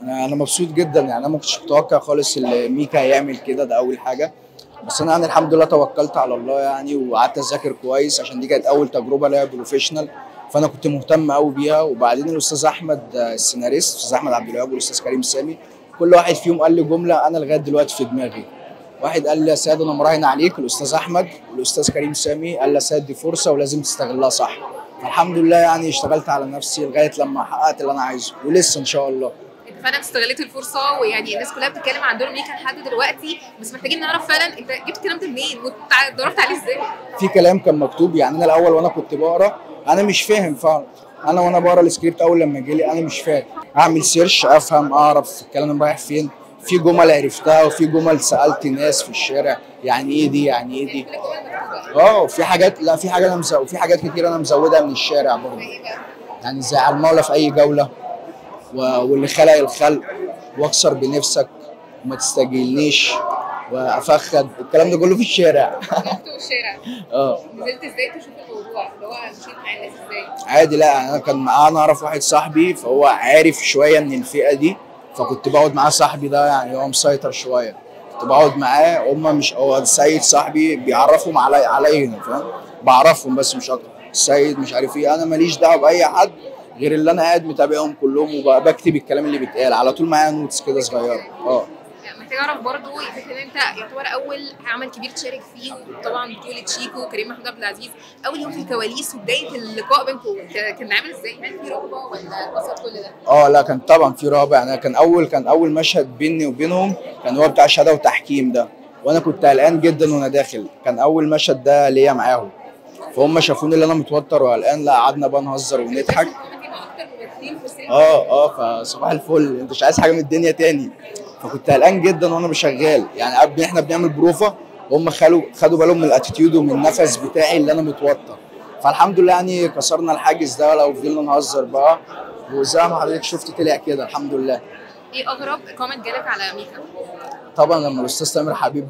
انا أنا مبسوط جدا يعني انا ما كنتش متوقع خالص ان ميكا هيعمل كده ده اول حاجه بس انا يعني الحمد لله توكلت على الله يعني وقعدت اذاكر كويس عشان دي كانت اول تجربه ليا بروفيشنال فانا كنت مهتم قوي بيها وبعدين الاستاذ احمد آه، السيناريست الاستاذ احمد عبد الوهاب والاستاذ كريم سامي كل واحد فيهم قال لي جمله انا لغايه دلوقتي في دماغي واحد قال لي يا سيد انا مراهن عليك الاستاذ احمد والاستاذ كريم سامي قال لي يا سيد دي فرصه ولازم تستغلها صح فالحمد لله يعني اشتغلت على نفسي لغايه لما حققت اللي انا عايزه ولسه ان شاء الله انت فعلا استغليت الفرصه ويعني الناس كلها بتتكلم عن دور ميكا لحد دلوقتي بس محتاجين نعرف فعلا انت جبت الكلام ده منين ودورت عليه ازاي؟ في كلام كان مكتوب يعني انا الاول وانا كنت بقرا انا مش فاهم فعلا انا وانا بقرا السكريبت اول لما جالي انا مش فاهم اعمل سيرش افهم اعرف الكلام ده رايح فين في جمل عرفتها وفي جمل سالت ناس في الشارع يعني ايه دي يعني ايه دي كل الجمل مكتوبه اه وفي حاجات لا في حاجه انا مزود وفي حاجات كتير انا مزودها من الشارع برضه ايه بقى؟ يعني زي على المولى في اي جوله و- واللي خلق الخلق واكسر بنفسك وما تستجيلنيش وافخد الكلام ده كله في الشارع نزلت الشارع اه نزلت ازاي تشوف الموضوع اللي هو مشيت مع الناس ازاي؟ عادي لا انا كان معاه انا اعرف واحد صاحبي فهو عارف شويه من الفئه دي فكنت بقعد معاه صاحبي ده يعني هو مسيطر شويه كنت بقعد معاه هم مش هو السيد صاحبي بيعرفهم علي عليا فاهم بعرفهم بس مش اكتر السيد مش عارف ايه انا ماليش دعوه باي حد غير اللي انا قاعد متابعهم كلهم وبكتب الكلام اللي بيتقال على طول معايا نوتس كده صغيره اه محتاج اعرف برضو فكره ان انت يعتبر اول عمل كبير تشارك فيه طبعا بطوله شيكو وكريم محمود عبد العزيز اول يوم في الكواليس وبدايه اللقاء بينكم ك- كان عامل ازاي؟ هل في رهبه ولا اتبسط كل ده؟ اه لا كان طبعا في رهبه يعني كان اول كان اول مشهد بيني وبينهم كان هو بتاع شهاده وتحكيم ده وانا كنت قلقان جدا وانا داخل كان اول مشهد ده ليا معاهم فهم شافوني اللي انا متوتر وقلقان لا قعدنا بقى نهزر ونضحك هما اكتر ممثلين في السينما اه اه فصباح الفل انت مش عايز حاجه من الدنيا تاني فكنت قلقان جدا وانا شغال يعني قبل احنا بنعمل بروفا هم خدوا خدوا بالهم من الاتيتيود ومن النفس بتاعي اللي انا متوتر فالحمد لله يعني كسرنا الحاجز ده لو فضلنا نهزر بقى وزي ما حضرتك شفت طلع كده الحمد لله ايه اغرب كومنت جالك على ميكا؟ طبعا لما الاستاذ تامر حبيب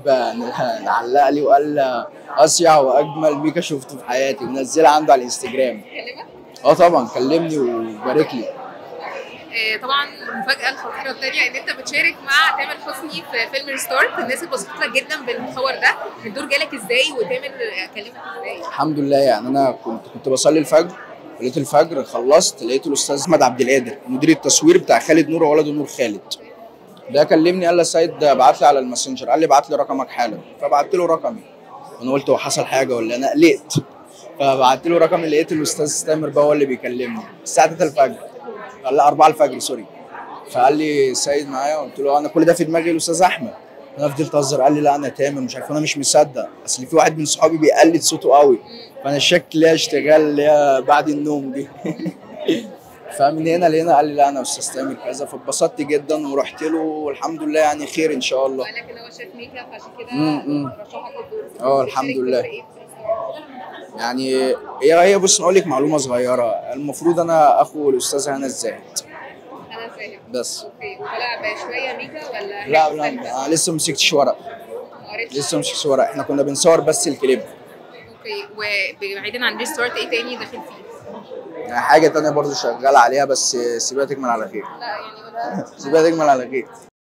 علق لي وقال اصيع واجمل ميكا شفته في حياتي منزلها عنده على الانستجرام كلمك؟ اه طبعا كلمني وبارك لي آه، طبعا المفاجاه الخطيره الثانيه ان انت بتشارك مع تامر حسني في فيلم ريستارت الناس اتبسطت لك جدا بالخبر ده الدور جالك ازاي وتامر كلمك ازاي؟ الحمد لله يعني انا كنت كنت بصلي الفجر لقيت الفجر خلصت لقيت الاستاذ احمد عبد القادر مدير التصوير بتاع خالد نور وولده نور خالد ده كلمني قال لي يا سيد ابعت لي على الماسنجر قال لي ابعت لي رقمك حالا فبعت له رقمي وانا قلت هو حصل حاجه ولا انا قلقت فبعت له رقمي لقيت الاستاذ تامر بقى هو اللي بيكلمني الساعه 3 الفجر قال لا 4 الفجر سوري فقال لي سيد معايا قلت له انا كل ده في دماغي الاستاذ احمد انا فضلت اهزر قال لي لا انا تامر مش عارف انا مش مصدق اصل في واحد من صحابي بيقلد صوته قوي فانا شك ليها اشتغال اللي هي بعد النوم دي فمن هنا لهنا قال لي لا انا استاذ تامر كذا فاتبسطت جدا ورحت له والحمد لله يعني خير ان شاء الله وقال لك ان هو شاف ميكا فعشان كده مم، مم. رشحك للدور اه، الحمد بتشارك لله. دور ايه في يعني هي هي بص اقول لك معلومه صغيره المفروض انا اخو الاستاذ هنا الزاهد انا فاهم بس اوكي وطلع بشويه ميكا ولا لا حاجة لا مختلفة؟ أنا لسه ما مسكتش ورق ما قريتش؟ لسه ما مسكتش ورق احنا كنا بنصور بس الكليب اوكي وبعيدا عن ريستارت ايه تاني داخل فيه؟ يعني حاجه تانية برضو شغال عليها بس سيبها تكمل على خير لا يعني ولا سيبها تكمل على خير